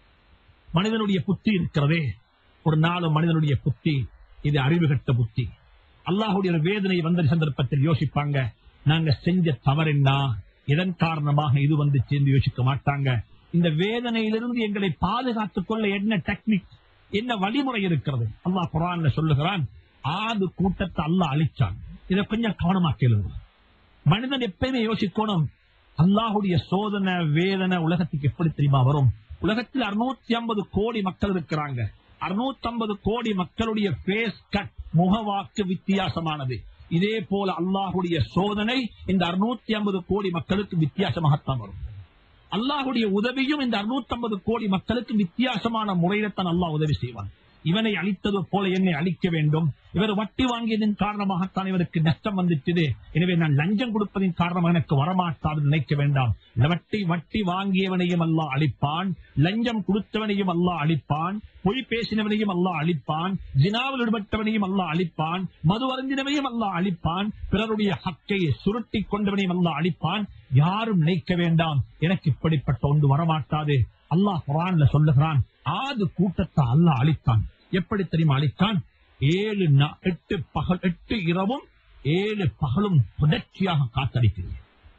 மனிதனுடைய புத்தி இருக்கிறதே ஒரு நாலு மனிதனுடைய புத்தி இது அறிவுகட்ட புத்தி அல்லாஹுடைய ஒரு வேதனை வந்த சந்தர்ப்பத்தில் யோசிப்பாங்க நாங்க செஞ்ச தவறென்னா இதன் காரணமாக இது வந்து சேர்ந்து யோசிக்க மாட்டாங்க இந்த வேதனையிலிருந்து எங்களை பாதுகாத்துக் கொள்ள என்ன டெக்னிக் என்ன வழிமுறை இருக்கிறது அல்லாஹ் குரான்ல சொல்லுகிறான் ஆது கூட்டத்தை அல்லாஹ் அழிச்சான் இதை கொஞ்சம் கவனமா கேளுங்க மனிதன் எப்பயுமே யோசிக்கணும் அல்லாஹுடைய சோதனை வேதனை உலகத்துக்கு எப்படி தெரியுமா வரும் உலகத்தில் அறுநூத்தி ஐம்பது கோடி மக்கள் இருக்கிறாங்க அறுநூத்தி ஐம்பது கோடி மக்களுடைய பேஸ் கட் முகவாக்கு வித்தியாசமானது இதே போல அல்லாஹுடைய சோதனை இந்த அறுநூத்தி ஐம்பது கோடி மக்களுக்கு வித்தியாசமாகத்தான் வரும் அல்லாஹுடைய உதவியும் இந்த 650 கோடி மக்களுக்கு வித்தியாசமான முறையில தான் அல்லாஹ் உதவி செய்வான் இவனை அழித்தது போல என்னை அழிக்க வேண்டும் இவர் வட்டி வாங்கியதன் காரணமாகத்தான் இவருக்கு நஷ்டம் வந்துச்சுது எனவே நான் லஞ்சம் கொடுப்பதின் காரணமாக எனக்கு வரமாட்டாது நினைக்க வேண்டாம் வட்டி வட்டி வாங்கியவனையும் அல்லாஹ் அழிப்பான் லஞ்சம் கொடுத்தவனையும் அல்லாஹ் அழிப்பான் பொய் பேசினவனையும் அல்லாஹ் அழிப்பான் ஜினாவில் ஈடுபட்டவனையும் அல்லாஹ் அழிப்பான் மது அருந்தினவனையும் அல்லாஹ் அழிப்பான் பிறருடைய ஹக்கை சுருட்டி கொண்டவனையும் அல்லாஹ் அழிப்பான் யாரும் நினைக்க வேண்டாம் எனக்கு இப்படிப்பட்ட ஒன்று வரமாட்டாது அல்லாஹ் குரான்ல சொல்லுகிறான் ஆது கூட்டத்தை அல்லாஹ் அழித்தான் எப்படி தெரியுமா அழித்தான் ஏழு நா- எட்டு பகல் எட்டு இரவும் ஏழு பகலும் தொடர்ச்சியாக காத்தடிக்கிறது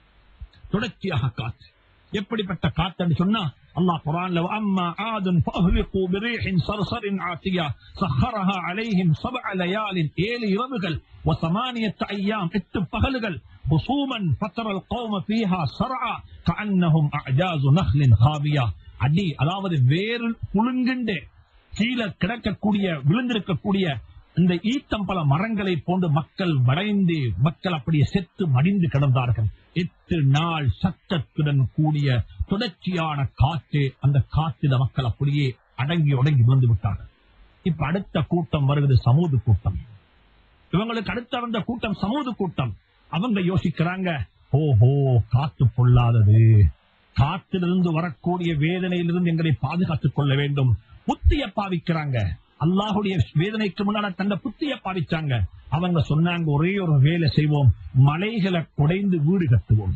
தொடர்ச்சியாக காத்து எப்படிப்பட்ட காத்து சொன்னா அல்லாஹ் குரான்ல அம்மா ஆதுன் فأهلكوا بريح صرصر عاتية سخرها عليهم سبع ليال ஏழு இரவுகள் وثمانية أيام எட்டு பகல்கள் خصوما فترى القوم فيها سرعا كأنهم أعجاز نخل خاوية அடி அதாவது வேறு புழுங்குண்டு கீழே கிடக்கக்கூடிய விழுந்திருக்கக்கூடிய இந்த ஈத்தம்பல மரங்களை போன்று மக்கள் வளைந்து மக்கள் அப்படியே செத்து மடிந்து கிடந்தார்கள் எட்டு நாள் சத்தத்துடன் கூடிய தொடர்ச்சியான காற்று அந்த காற்றில மக்கள் அப்படியே அடங்கி உடங்கி விழுந்து விட்டார்கள் இப்ப அடுத்த கூட்டம் வருகிறது சமூக கூட்டம் இவங்களுக்கு அடுத்த வந்த கூட்டம் சமூக கூட்டம் அவங்க யோசிக்கிறாங்க ஓஹோ காத்து பொல்லாதது காத்திலிருந்து வரக்கூடிய வேதனையிலிருந்து எங்களை பாதுகாத்துக் கொள்ள வேண்டும் புத்திய பாவிக்கிறாங்க அல்லாஹுடைய வேதனைக்கு முன்னால தந்த புத்திய பாவிச்சாங்க அவங்க சொன்னாங்க ஒரே ஒரு வேலை செய்வோம் மலைகளை குடைந்து வீடு கட்டுவோம்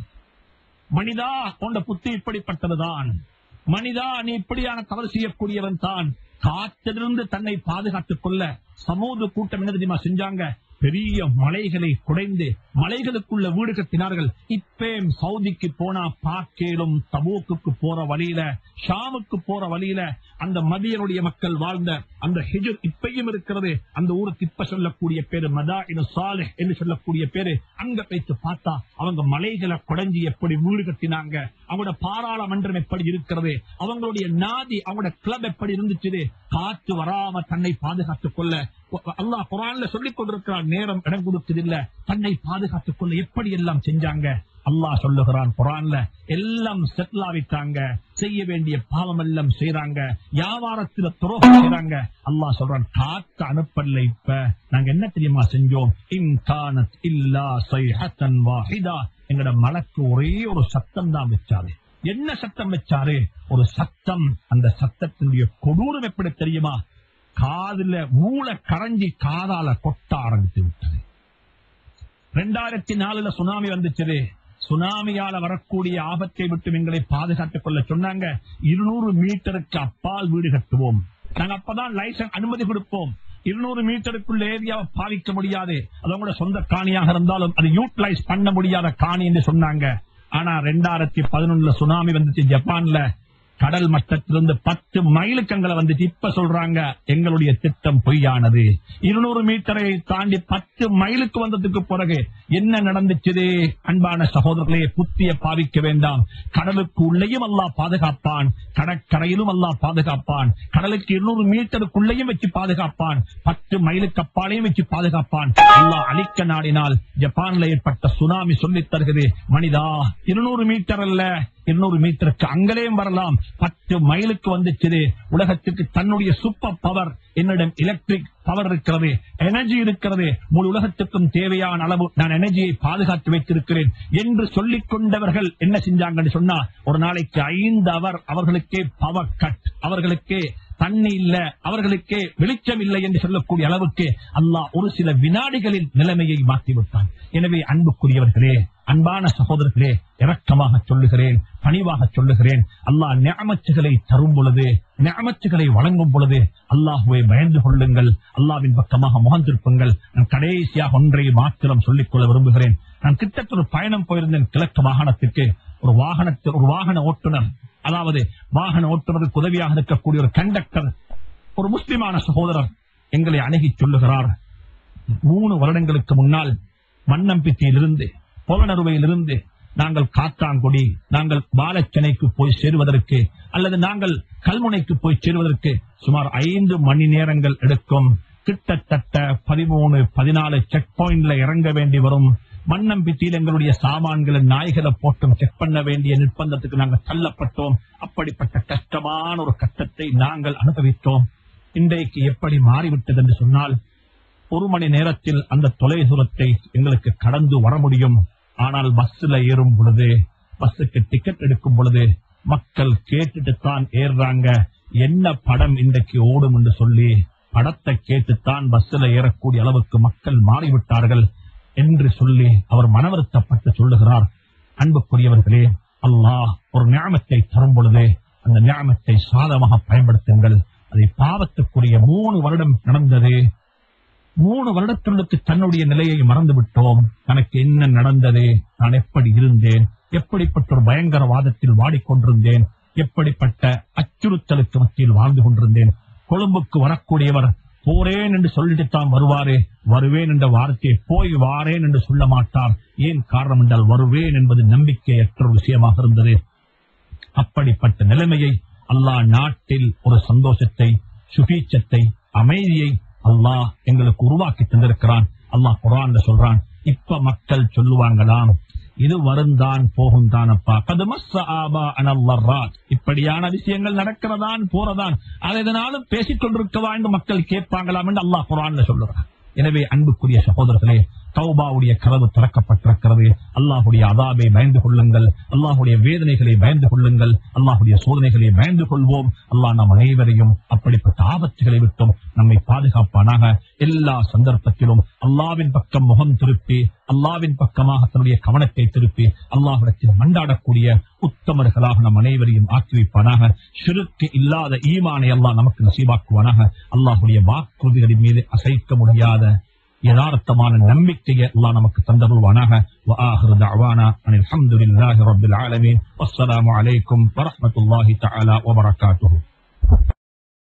மனிதா உண்ட புத்தி இப்படிப்பட்டதுதான் மனிதா நீ இப்படியான தவறு செய்யக்கூடியவன் தான் காற்றிலிருந்து தன்னை பாதுகாத்துக் கொள்ள சமூக கூட்டம் என்ன தெரியுமா செஞ்சாங்க பெரிய மலைகளை குடைந்து மலைகளுக்குள்ள வீடு கட்டினார்கள் இப்பேம் சவுதிக்கு போனா பாக்கேலும் தபூக்குக்கு போற வழியில ஷாமுக்கு போற வழியில அந்த மதியனுடைய மக்கள் வாழ்ந்த அந்த ஹிஜர் இப்பையும் இருக்கிறது அந்த ஊருக்கு இப்ப சொல்லக்கூடிய பேரு மதா இனு சாலிஹ் என்று சொல்லக்கூடிய பேரு அங்க போயிட்டு பார்த்தா அவங்க மலைகளை குடைஞ்சி எப்படி வீடு கட்டினாங்க அவங்களோட பாராளுமன்றம் எப்படி இருக்கிறது அவங்களுடைய நாதி அவங்களோட கிளப் எப்படி இருந்துச்சு காத்து வராம தன்னை பாதுகாத்துக் கொள்ள அல்லாஹ் குரான்ல சொல்லிக் கொண்டிருக்கிறார் நேரம் இடம் கொடுத்ததில்ல தன்னை பாதுகாத்துக் கொள்ள எப்படி எல்லாம் செஞ்சாங்க அல்லாஹ் சொல்லுகிறான் குரான்ல எல்லாம் செட்டில் ஆவிட்டாங்க செய்ய வேண்டிய பாவம் எல்லாம் செய்யறாங்க வியாபாரத்துல துரோகம் செய்யறாங்க அல்லாஹ் சொல்றான் காத்து அனுப்பல இப்ப நாங்க என்ன தெரியுமா செஞ்சோம் இன் கானத் இல்லா சைஹத்தன் வாஹிதா எங்கட மலக்கு ஒரே ஒரு சத்தம் தான் வச்சாரு என்ன சத்தம் வச்சாரு ஒரு சத்தம் அந்த சத்தத்தினுடைய கொடூரம் எப்படி தெரியுமா காதுல மூளை கரைஞ்சி காதால கொட்ட ஆரம்பித்து விட்டது ரெண்டாயிரத்தி நாலுல சுனாமி வந்துச்சு சுனாமியால வரக்கூடிய ஆபத்தை விட்டு எங்களை பாதுகாத்துக் கொள்ள சொன்னாங்க இருநூறு மீட்டருக்கு அப்பால் வீடு கட்டுவோம் நாங்க அப்பதான் லைசன்ஸ் அனுமதி கொடுப்போம் இருநூறு மீட்டருக்குள்ள ஏரியாவை பாதிக்க முடியாது அது உங்களோட சொந்த காணியாக இருந்தாலும் அதை யூட்டிலைஸ் பண்ண முடியாத காணி என்று சொன்னாங்க ஆனா ரெண்டாயிரத்தி பதினொன்னுல சுனாமி வந்துச்சு ஜப்பான்ல கடல் மட்டத்திலிருந்து பத்து மைலுக்கு அங்களை வந்துச்சு இப்ப சொல்றாங்க எங்களுடைய திட்டம் பொய்யானது இருநூறு மீட்டரை தாண்டி பத்து மைலுக்கு வந்ததுக்கு பிறகு என்ன நடந்துச்சு அன்பான சகோதரர்களே புத்திய பாவிக்க வேண்டாம் கடலுக்கு உள்ளேயும் அல்லா பாதுகாப்பான் கடற்கரையிலும் அல்லா பாதுகாப்பான் கடலுக்கு இருநூறு மீட்டருக்குள்ளேயும் வச்சு பாதுகாப்பான் பத்து மைலுக்கு அப்பாலையும் வச்சு பாதுகாப்பான் அல்லாஹ் அழிக்க நாடினால் ஜப்பான்ல ஏற்பட்ட சுனாமி சொல்லித் தருகிறது மனிதா இருநூறு மீட்டர் அல்ல இருநூறு மீட்டருக்கு அங்கலேயும் வரலாம் பத்து மைலுக்கு வந்துச்சு உலகத்துக்கு தன்னுடைய சூப்பர் பவர் என்னிடம் எலக்ட்ரிக் பவர் இருக்கிறது எனர்ஜி இருக்கிறது முழு உலகத்துக்கும் தேவையான அளவு நான் எனர்ஜியை பாதுகாத்து வைத்திருக்கிறேன் என்று சொல்லிக் கொண்டவர்கள் என்ன செஞ்சாங்கன்னு சொன்னா ஒரு நாளைக்கு ஐந்து அவர் அவர்களுக்கே பவர் கட் அவர்களுக்கே தண்ணி இல்ல அவர்களுக்கே வெளிச்சம் இல்லை என்று சொல்லக்கூடிய அளவுக்கு அல்லாஹ் ஒரு சில வினாடிகளில் நிலைமையை மாற்றிவிட்டான் எனவே அன்புக்குரியவர்களே அன்பான சகோதரர்களே இரக்கமாக சொல்லுகிறேன் பணிவாக சொல்லுகிறேன் அல்லாஹ் ஞாமச்சுகளை தரும் பொழுது ஞாமச்சுகளை வழங்கும் பொழுது அல்லாஹுவை பயந்து கொள்ளுங்கள் அல்லாவின் பக்கமாக முகந்திருப்புங்கள் நான் கடைசியாக ஒன்றை மாத்திரம் சொல்லிக் கொள்ள விரும்புகிறேன் நான் கிட்டத்தட்ட ஒரு பயணம் போயிருந்தேன் கிழக்கு வாகனத்திற்கு ஒரு வாகனத்தில் ஒரு வாகன ஓட்டுநர் அதாவது வாகன ஓட்டுநருக்கு உதவியாக இருக்கக்கூடிய ஒரு கண்டக்டர் ஒரு முஸ்லிமான சகோதரர் எங்களை அணுகி சொல்லுகிறார் மூணு வருடங்களுக்கு முன்னால் மன்னம்பித்தியிலிருந்து புலனறுவையிலிருந்து நாங்கள் காத்தாங்குடி நாங்கள் பாலச்சனைக்கு போய் சேருவதற்கு அல்லது நாங்கள் கல்முனைக்கு போய் சேருவதற்கு சுமார் ஐந்து மணி நேரங்கள் எடுக்கும் கிட்டத்தட்ட பதிமூணு பதினாலு செக் பாயிண்ட்ல இறங்க வேண்டி வரும் மன்னம்பித்தியில் எங்களுடைய சாமான்களை நாய்களை போட்டும் செக் பண்ண வேண்டிய நிர்பந்தத்துக்கு நாங்கள் தள்ளப்பட்டோம் அப்படிப்பட்ட கஷ்டமான ஒரு கட்டத்தை நாங்கள் அனுபவித்தோம் இன்றைக்கு எப்படி மாறிவிட்டது என்று சொன்னால் ஒரு மணி நேரத்தில் அந்த தொலை தூரத்தை எங்களுக்கு கடந்து வர முடியும் ஆனால் பஸ்ல ஏறும் பொழுது பஸ்ஸுக்கு டிக்கெட் எடுக்கும் பொழுது மக்கள் கேட்டுட்டு தான் ஏறுறாங்க என்ன படம் இன்றைக்கு ஓடும் என்று சொல்லி படத்தை கேட்டுத்தான் பஸ்ல ஏறக்கூடிய அளவுக்கு மக்கள் மாறிவிட்டார்கள் என்று சொல்லி அவர் மனவருத்தப்பட்டு சொல்லுகிறார் அன்புக்குரியவர்களே அல்லாஹ் ஒரு ஞாபகத்தை தரும் பொழுது அந்த ஞாபகத்தை சாதமாக பயன்படுத்துங்கள் அதை பாவத்துக்குரிய மூணு வருடம் நடந்தது மூணு வருடத்திற்கு தன்னுடைய நிலையை மறந்து விட்டோம் எனக்கு என்ன நடந்தது நான் எப்படி இருந்தேன் எப்படிப்பட்ட ஒரு பயங்கரவாதத்தில் வாடிக்கொண்டிருந்தேன் எப்படிப்பட்ட அச்சுறுத்தலுக்கு மத்தியில் வாழ்ந்து கொண்டிருந்தேன் கொழும்புக்கு வரக்கூடியவர் போறேன் என்று சொல்லிட்டு தான் வருவாரே வருவேன் என்ற வார்த்தையை போய் வாரேன் என்று சொல்ல மாட்டார் ஏன் காரணம் என்றால் வருவேன் என்பது நம்பிக்கையற்ற ஒரு விஷயமாக இருந்தது அப்படிப்பட்ட நிலைமையை அல்லாஹ் நாட்டில் ஒரு சந்தோஷத்தை சுபீச்சத்தை அமைதியை அல்லாஹ் எங்களுக்கு உருவாக்கி தந்திருக்கிறான் அல்லாஹ் குரான் சொல்றான் இப்ப மக்கள் சொல்லுவாங்களாம் இது வருந்தான் போகும் தானப்பா இப்படியான விஷயங்கள் நடக்கிறதான் போறதான் அதை எதனாலும் பேசிக் கொண்டிருக்கவா என்று மக்கள் கேட்பாங்களாம் என்று அல்லாஹ் குரான் சொல்லுறான் எனவே அன்புக்குரிய சகோதரர்களே தௌபாவுடைய கதவு திறக்கப்பட்டிருக்கிறது அல்லாஹுடைய அதாபை பயந்து கொள்ளுங்கள் அல்லாஹுடைய வேதனைகளை பயந்து கொள்ளுங்கள் அல்லாஹுடைய சோதனைகளை பயந்து கொள்வோம் அல்லாஹ் நம் அனைவரையும் அப்படிப்பட்ட ஆபத்துகளை விட்டும் நம்மை பாதுகாப்பானாக எல்லா சந்தர்ப்பத்திலும் அல்லாவின் பக்கம் முகம் திருப்பி அல்லாவின் பக்கமாக தன்னுடைய கவனத்தை திருப்பி அல்லாஹிடத்தில் மண்டாடக்கூடிய உத்தமர்களாக நம் அனைவரையும் ஆக்கி வைப்பானாக சிறுக்கு இல்லாத ஈமானை அல்லாஹ் நமக்கு நசீபாக்குவானாக அல்லாஹுடைய வாக்குறுதிகளின் மீது அசைக்க முடியாத யதார்த்தமான நம்பிக்கையை அல்லாஹ் நமக்கு தந்தருள்வானாக وآخر دعوانا أن الحمد لله رب العالمين والسلام عليكم ورحمة الله تعالى وبركاته